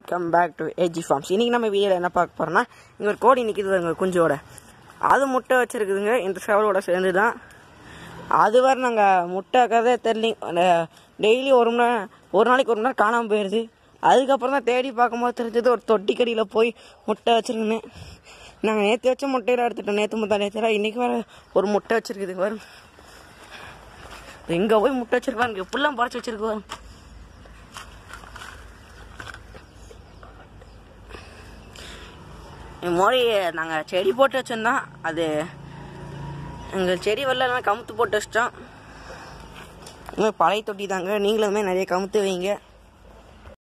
welcome back to AG farms இன்றைக்கி நம்ம வீடியோவில் என்ன பார்க்க போகிறோம்னா இங்கே ஒரு கோடி நிற்கிது பாருங்க குஞ்சோட அது முட்டை வச்சுருக்குதுங்க இந்த சேவலோட சேர்ந்து தான் அது வரை நாங்கள் முட்டை கதை தெரியல டெய்லி ஒரு மணி நேரம் ஒரு நாளைக்கு ஒரு மணி நேரம் காணாமல் போயிடுது அதுக்கப்புறம் தான் தேடி பார்க்கும்போது தெரிஞ்சது ஒரு தொட்டி கடியில் போய் முட்டை வச்சுருக்குன்னு நாங்கள் நேற்று வச்ச முட்டையில எடுத்துட்டோம் நேற்று முத்தா நேற்று இன்றைக்கி வேறு ஒரு முட்டை வச்சுருக்குது வரும் எங்கே போய் முட்டை வச்சுருக்காங்க எப்படிலாம் பறச்சு வச்சுருக்கு வரும் இந்த மாதிரி நாங்கள் செடி போட்டு வச்சிருந்தோம் அது எங்கள் செடி வரலாம் கமுத்து போட்டு வச்சிட்டோம் இன்னும் பழைய தொட்டி தாங்க நீங்களுமே நிறைய கமுத்து வைங்க